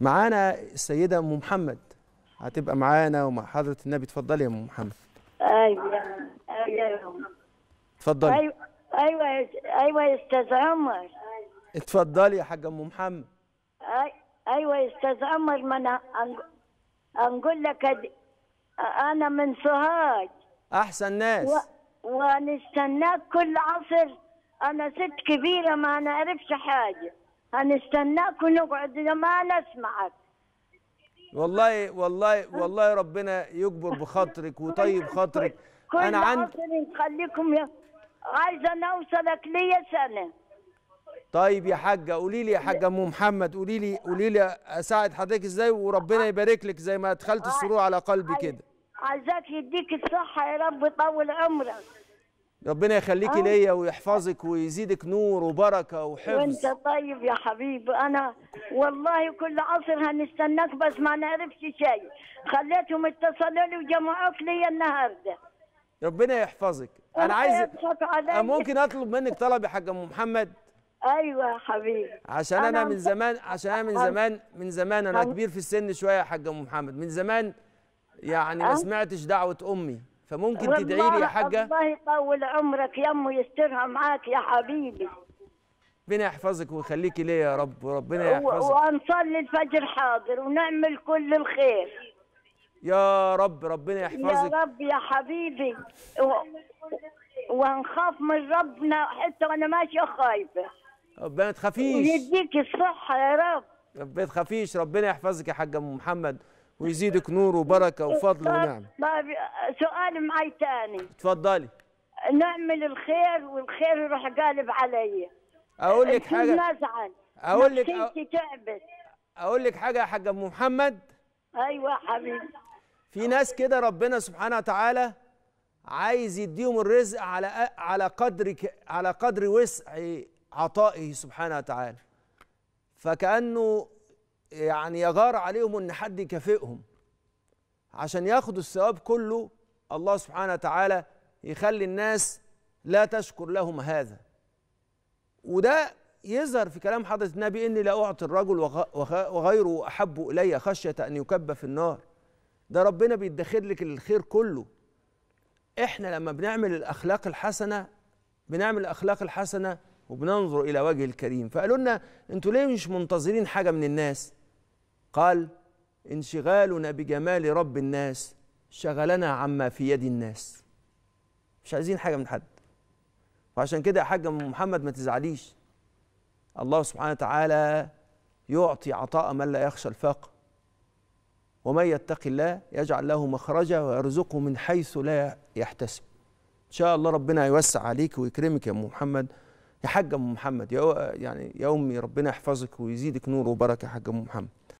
معانا السيده ام محمد هتبقى معانا ومع حضره النبي اتفضلي يا ام محمد ايوه ايوه اتفضلي ايوه ايوه يا- ايوه يا استاذ عمر اتفضلي يا حاجه ام محمد أي... ايوه يا استاذ عمر ما انا أن- انقول لك أد... انا من سوهاج احسن ناس و... ونستناك كل عصر انا ست كبيره ما نعرفش حاجه هنستناك ونقعد ما نسمعك والله والله والله ربنا يجبر بخاطرك ويطيب خاطرك كل انا عندي عصر نخليكم يا... عايزه نوصلك ليا سنه طيب يا حاجه قولي لي يا حاجه ام محمد قولي لي قولي لي اساعد حضرتك ازاي وربنا يبارك لك زي ما ادخلت السرور على قلبي كده عايزاك يديك الصحه يا رب يطول عمرك ربنا يخليكي آه. ليا ويحفظك ويزيدك نور وبركه وحفظ وانت طيب يا حبيبي انا والله كل عصر هنستناك بس ما نعرفش شيء خليتهم اتصلوا لي وجمعوك لي النهارده ربنا يحفظك انا الله عايز يضحك عليا. ممكن اطلب منك طلب يا حاجه ام محمد ايوه يا حبيبي عشان انا أنا من مس- زمان عشان انا من أنا- زمان من زمان انا أنا- كبير في السن شويه يا حاجه ام محمد من زمان يعني ما أه؟ سمعتش دعوه امي فممكن تدعي لي يا والله- حاجه الله يطول عمرك يا امه يسترها معاك يا حبيبي ربنا يحفظك ويخليكي ليا يا رب وربنا و- يحفظك ونصلي الفجر حاضر ونعمل كل الخير يا رب ربنا يا يحفظك رب يا حبيبي و... ونخاف من ربنا حتى وانا ماشيه خايفه ربنا ما تخافيش ويديك الصحه يا رب ربنا ما تخافيش ربنا يحفظك يا حاجه ام محمد ويزيدك نور وبركه وفضل ونعم طيب سؤال معي تاني اتفضلي نعمل الخير والخير يروح قالب علي اقول لك حاجه نزعل أقول لك- نفسيتي تعبت اقول لك حاجه يا حاجه ام محمد ايوه حبيبي في ناس كده ربنا سبحانه وتعالى عايز يديهم الرزق على على قدر ك- على قدر وسع عطائه سبحانه وتعالى فكأنه يعني يغار عليهم ان حد يكافئهم عشان ياخدوا الثواب كله الله سبحانه وتعالى يخلي الناس لا تشكر لهم هذا وده يظهر في كلام حضرة النبي إني لا أعطي الرجل وغ- وغ- وغيره أحب إلي خشية أن يكب في النار ده ربنا بيدخر لك الخير كله احنا لما بنعمل الاخلاق الحسنه بنعمل الاخلاق الحسنه وبننظر الى وجه الكريم فقالوا لنا انتوا ليه مش منتظرين حاجه من الناس قال انشغالنا بجمال رب الناس شغلنا عما في يد الناس مش عايزين حاجه من حد وعشان كده يا حاج ام محمد ما تزعليش الله سبحانه وتعالى يعطي عطاء من لا يخشى الفقر ومن يتق الله يجعل له مخرجا ويرزقه من حيث لا يحتسب ان شاء الله ربنا يوسع عليك ويكرمك يا ام محمد يا حاج ام محمد يا يعني يا امي ربنا يحفظك ويزيدك نور وبركه يا حاج ام محمد